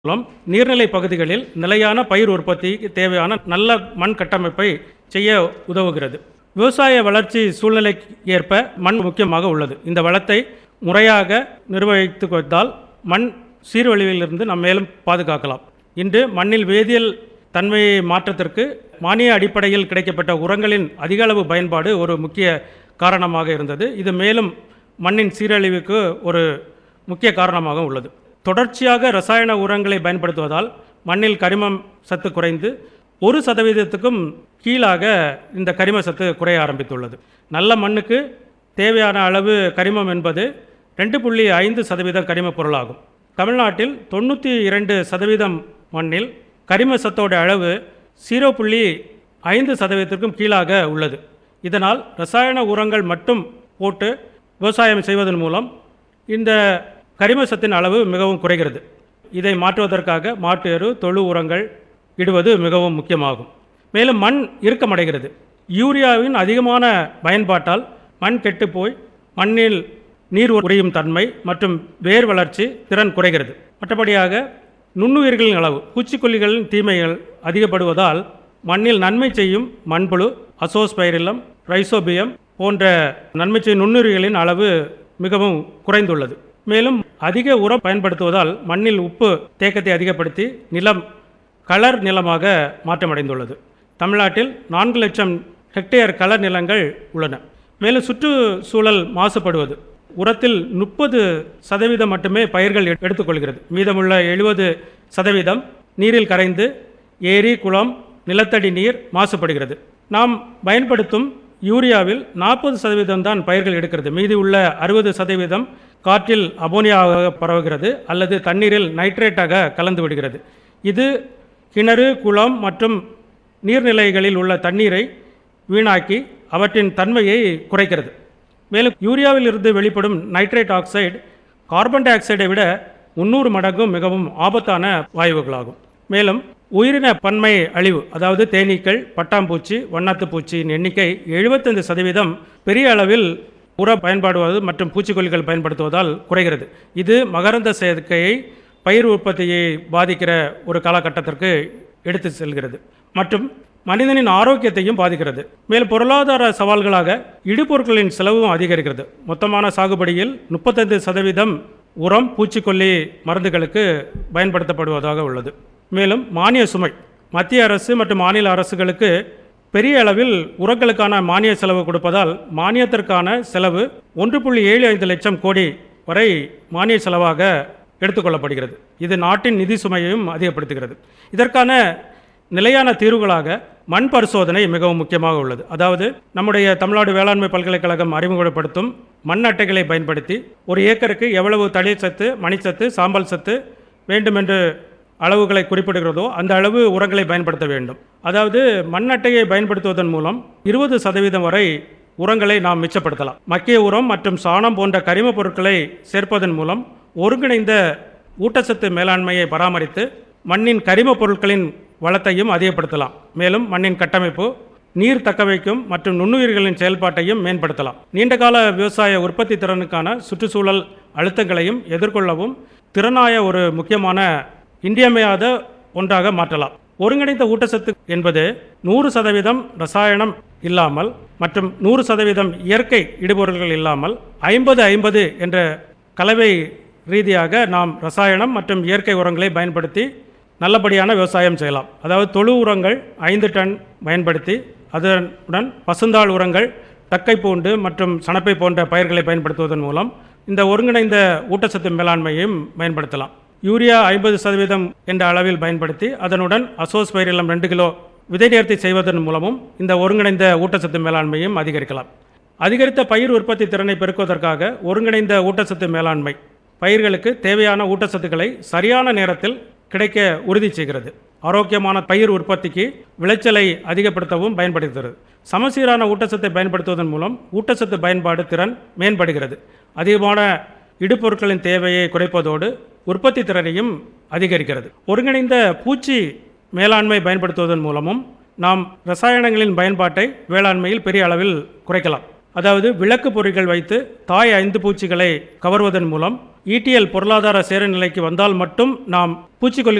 மூலம் நீர்நிலை பகுதிகளில் நிலையான பயிர் உற்பத்திக்கு தேவையான நல்ல மண் கட்டமைப்பை செய்ய உதவுகிறது விவசாய வளர்ச்சி சூழ்நிலைக்கு ஏற்ப மண் முக்கியமாக உள்ளது இந்த வளத்தை முறையாக நிர்வகித்து வந்தால் மண் சீர்வழிவிலிருந்து நாம் மேலும் பாதுகாக்கலாம் இன்று மண்ணில் வேதியியல் தன்மையை மாற்றத்திற்கு மானிய அடிப்படையில் கிடைக்கப்பட்ட உரங்களின் அதிக அளவு பயன்பாடு ஒரு முக்கிய காரணமாக இருந்தது இது மேலும் மண்ணின் சீரழிவுக்கு ஒரு முக்கிய காரணமாக உள்ளது தொடர்ச்சியாக ரசாயன உரங்களை பயன்படுத்துவதால் மண்ணில் கரிமம் சத்து குறைந்து ஒரு சதவீதத்துக்கும் கீழாக இந்த கரிம சத்து குறைய ஆரம்பித்துள்ளது நல்ல மண்ணுக்கு தேவையான அளவு கரிமம் என்பது ரெண்டு புள்ளி ஐந்து சதவீதம் கரிம பொருளாகும் தமிழ்நாட்டில் தொண்ணூற்றி இரண்டு சதவீதம் மண்ணில் கரிம சத்தோட அளவு ஜீரோ புள்ளி ஐந்து சதவீதத்திற்கும் கீழாக உள்ளது இதனால் ரசாயன உரங்கள் மட்டும் போட்டு விவசாயம் செய்வதன் மூலம் இந்த கரிம சத்தின் அளவு மிகவும் குறைகிறது இதை மாற்றுவதற்காக மாட்டு எரு தொழு உரங்கள் இடுவது மிகவும் முக்கியமாகும் மேலும் மண் இறுக்கமடைகிறது யூரியாவின் அதிகமான பயன்பாட்டால் மண் கெட்டுப்போய் மண்ணில் நீர் உறையும் தன்மை மற்றும் வேர் வளர்ச்சி திறன் குறைகிறது மற்றபடியாக நுண்ணுயிர்களின் அளவு பூச்சிக்கொல்லிகளின் தீமைகள் அதிகப்படுவதால் மண்ணில் நன்மை செய்யும் மண்புழு அசோஸ்பைரிலம் ரைசோபியம் போன்ற நன்மை செய்யும் நுண்ணுயிர்களின் அளவு மிகவும் குறைந்துள்ளது மேலும் அதிக உரம் பயன்படுத்துவதால் மண்ணில் உப்பு தேக்கத்தை அதிகப்படுத்தி நிலம் கலர் நிலமாக மாற்றமடைந்துள்ளது தமிழ்நாட்டில் நான்கு லட்சம் ஹெக்டேர் கலர் நிலங்கள் உள்ளன மேலும் சுற்றுச்சூழல் மாசுபடுவது உரத்தில் முப்பது சதவீதம் மட்டுமே பயிர்கள் எ- எடுத்துக்கொள்கிறது மீதமுள்ள எழுபது சதவீதம் நீரில் கரைந்து ஏரி குளம் நிலத்தடி நீர் மாசுபடுகிறது நாம் பயன்படுத்தும் யூரியாவில் நாற்பது சதவீதம் தான் பயிர்கள் எடுக்கிறது மீதி உள்ள அறுபது சதவீதம் காற்றில் அமோனியாவாக பரவுகிறது அல்லது தண்ணீரில் நைட்ரேட்டாக கலந்து விடுகிறது இது கிணறு குளம் மற்றும் நீர்நிலைகளில் உள்ள தண்ணீரை வீணாக்கி அவற்றின் தன்மையை குறைக்கிறது மேலும் யூரியாவில் இருந்து வெளிப்படும் நைட்ரேட் ஆக்சைடு கார்பன் டை ஆக்சைடை விட முந்நூறு மடங்கும் மிகவும் ஆபத்தான வாயுக்களாகும் மேலும் உயிரின பன்மை அழிவு அதாவது தேனீக்கள் பட்டாம்பூச்சி வண்ணாத்துப் பூச்சியின் எண்ணிக்கை எழுபத்தைந்து சதவீதம் பெரிய அளவில் உர பயன்பாடுவது மற்றும் பூச்சிக்கொல்லிகள் பயன்படுத்துவதால் குறைகிறது இது மகரந்த சேர்க்கையை பயிர் உற்பத்தியை பாதிக்கிற ஒரு காலகட்டத்திற்கு எடுத்து செல்கிறது மற்றும் மனிதனின் ஆரோக்கியத்தையும் பாதிக்கிறது மேலும் பொருளாதார சவால்களாக இடுபொருட்களின் செலவும் அதிகரிக்கிறது மொத்தமான சாகுபடியில் முப்பத்தைந்து சதவீதம் உரம் பூச்சிக்கொல்லி மருந்துகளுக்கு பயன்படுத்தப்படுவதாக உள்ளது மேலும் மானிய சுமை மத்திய அரசு மற்றும் மாநில அரசுகளுக்கு பெரிய அளவில் உரங்களுக்கான மானிய செலவு கொடுப்பதால் மானியத்திற்கான செலவு ஒன்று புள்ளி ஏழு ஐந்து லட்சம் கோடி வரை மானிய செலவாக எடுத்துக்கொள்ளப்படுகிறது இது நாட்டின் நிதி சுமையையும் அதிகப்படுத்துகிறது இதற்கான நிலையான தீர்வுகளாக மண் பரிசோதனை மிகவும் முக்கியமாக உள்ளது அதாவது நம்முடைய தமிழ்நாடு வேளாண்மை பல்கலைக்கழகம் அறிமுகப்படுத்தும் மண் அட்டைகளை பயன்படுத்தி ஒரு ஏக்கருக்கு எவ்வளவு தளிர் சத்து மணிச்சத்து சாம்பல் சத்து வேண்டுமென்று அளவுகளை குறிப்பிடுகிறதோ அந்த அளவு உரங்களை பயன்படுத்த வேண்டும் அதாவது மண் அட்டையை பயன்படுத்துவதன் மூலம் இருபது சதவீதம் வரை உரங்களை நாம் மிச்சப்படுத்தலாம் மக்கிய உரம் மற்றும் சாணம் போன்ற கரிம பொருட்களை சேர்ப்பதன் மூலம் ஒருங்கிணைந்த ஊட்டச்சத்து மேலாண்மையை பராமரித்து மண்ணின் கரிம பொருட்களின் வளத்தையும் அதிகப்படுத்தலாம் மேலும் மண்ணின் கட்டமைப்பு நீர் தக்கவைக்கும் மற்றும் நுண்ணுயிர்களின் செயல்பாட்டையும் மேம்படுத்தலாம் நீண்டகால விவசாய உற்பத்தி திறனுக்கான சுற்றுச்சூழல் அழுத்தங்களையும் எதிர்கொள்ளவும் திறனாய ஒரு முக்கியமான இன்றியமையாத ஒன்றாக மாற்றலாம் ஒருங்கிணைந்த ஊட்டச்சத்து என்பது நூறு சதவீதம் ரசாயனம் இல்லாமல் மற்றும் நூறு சதவீதம் இயற்கை இடுபொருள்கள் இல்லாமல் ஐம்பது ஐம்பது என்ற கலவை ரீதியாக நாம் ரசாயனம் மற்றும் இயற்கை உரங்களை பயன்படுத்தி நல்லபடியான விவசாயம் செய்யலாம் அதாவது தொழு உரங்கள் ஐந்து டன் பயன்படுத்தி அதனுடன் பசுந்தாள் உரங்கள் தக்கை பூண்டு மற்றும் சணப்பை போன்ற பயிர்களை பயன்படுத்துவதன் மூலம் இந்த ஒருங்கிணைந்த ஊட்டச்சத்து மேலாண்மையையும் பயன்படுத்தலாம் யூரியா ஐம்பது சதவீதம் என்ற அளவில் பயன்படுத்தி அதனுடன் அசோஸ்பைரிலம் ரெண்டு கிலோ விதை நேர்த்தி செய்வதன் மூலமும் இந்த ஒருங்கிணைந்த ஊட்டச்சத்து மேலாண்மையும் அதிகரிக்கலாம் அதிகரித்த பயிர் உற்பத்தி திறனை பெருக்குவதற்காக ஒருங்கிணைந்த ஊட்டச்சத்து மேலாண்மை பயிர்களுக்கு தேவையான ஊட்டச்சத்துக்களை சரியான நேரத்தில் கிடைக்க உறுதி செய்கிறது ஆரோக்கியமான பயிர் உற்பத்திக்கு விளைச்சலை அதிகப்படுத்தவும் பயன்படுத்துகிறது சமசீரான ஊட்டச்சத்தை பயன்படுத்துவதன் மூலம் ஊட்டச்சத்து பயன்பாடு திறன் மேம்படுகிறது அதிகமான இடுபொருட்களின் தேவையை குறைப்பதோடு உற்பத்தி திறனையும் அதிகரிக்கிறது ஒருங்கிணைந்த பூச்சி மேலாண்மை பயன்படுத்துவதன் மூலமும் நாம் ரசாயனங்களின் பயன்பாட்டை வேளாண்மையில் பெரிய அளவில் குறைக்கலாம் அதாவது விளக்கு பொறிகள் வைத்து தாய் ஐந்து பூச்சிகளை கவர்வதன் மூலம் ஈட்டியல் பொருளாதார சேர நிலைக்கு வந்தால் மட்டும் நாம் பூச்சிக்கொல்லி